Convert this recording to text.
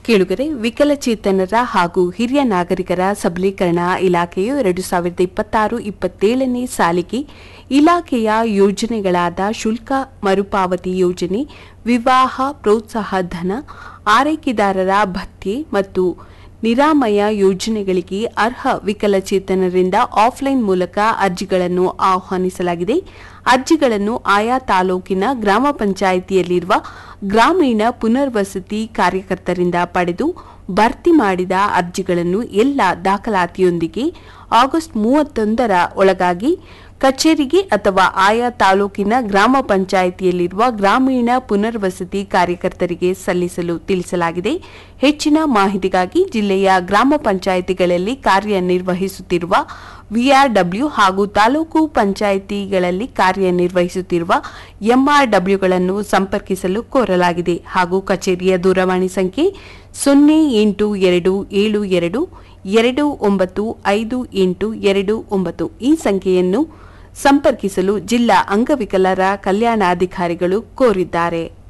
ಕೇಳುಗರೆ ವಿಕಲಚೇತನರ ಹಾಗೂ ಹಿರಿಯ ನಾಗರಿಕರ ಸಬಲೀಕರಣ ಇಲಾಖೆಯು ಎರಡು ಸಾವಿರದ ಇಪ್ಪತ್ತಾರು ಇಪ್ಪತ್ತೇಳನೇ ಸಾಲಿಗೆ ಇಲಾಖೆಯ ಯೋಜನೆಗಳಾದ ಶುಲ್ಕ ಮರುಪಾವತಿ ಯೋಜನೆ ವಿವಾಹ ಪ್ರೋತ್ಸಾಹ ಧನ ಆರೈಕೆದಾರರ ಭತ್ಯೆ ಮತ್ತು ನಿರಾಮಯ ಯೋಜನೆಗಳಿಗೆ ಅರ್ಹ ವಿಕಲಚೇತನರಿಂದ ಆಫ್ಲೈನ್ ಮೂಲಕ ಅರ್ಜಿಗಳನ್ನು ಆಹ್ವಾನಿಸಲಾಗಿದೆ ಅರ್ಜಿಗಳನ್ನು ಆಯಾ ತಾಲೂಕಿನ ಗ್ರಾಮ ಪಂಚಾಯಿತಿಯಲ್ಲಿರುವ ಗ್ರಾಮೀಣ ಪುನರ್ವಸತಿ ಕಾರ್ಯಕರ್ತರಿಂದ ಪಡೆದು ಭರ್ತಿ ಮಾಡಿದ ಅರ್ಜಿಗಳನ್ನು ಎಲ್ಲ ದಾಖಲಾತಿಯೊಂದಿಗೆ ಆಗಸ್ಟ್ ಮೂವತ್ತೊಂದರ ಒಳಗಾಗಿ ಕಚೇರಿಗೆ ಅಥವಾ ಆಯಾ ತಾಲೂಕಿನ ಗ್ರಾಮ ಪಂಚಾಯಿತಿಯಲ್ಲಿರುವ ಗ್ರಾಮೀಣ ಪುನರ್ವಸತಿ ಕಾರ್ಯಕರ್ತರಿಗೆ ಸಲ್ಲಿಸಲು ತಿಳಿಸಲಾಗಿದೆ ಹೆಚ್ಚಿನ ಮಾಹಿತಿಗಾಗಿ ಜಿಲ್ಲೆಯ ಗ್ರಾಮ ಪಂಚಾಯಿತಿಗಳಲ್ಲಿ ಕಾರ್ಯನಿರ್ವಹಿಸುತ್ತಿರುವ ವಿಆರ್ಡಬ್ಲ್ಯೂ ಹಾಗೂ ತಾಲೂಕು ಪಂಚಾಯಿತಿಗಳಲ್ಲಿ ಕಾರ್ಯನಿರ್ವಹಿಸುತ್ತಿರುವ ಎಂಆರ್ಡಬ್ಲ್ಯೂಗಳನ್ನು ಸಂಪರ್ಕಿಸಲು ಕೋರಲಾಗಿದೆ ಹಾಗೂ ಕಚೇರಿಯ ದೂರವಾಣಿ ಸಂಖ್ಯೆ ಸೊನ್ನೆ ಎಂಟು ಎರಡು ಏಳು ಎರಡು ಎರಡು ಒಂಬತ್ತು ಐದು ಎಂಟು ಎರಡು ಒಂಬತ್ತು ಈ ಸಂಖ್ಯೆಯನ್ನು ಸಂಪರ್ಕಿಸಲು ಜಿಲ್ಲಾ ಅಂಗವಿಕಲರ ಕಲ್ಯಾಣಾಧಿಕಾರಿಗಳು ಕೋರಿದ್ದಾರೆ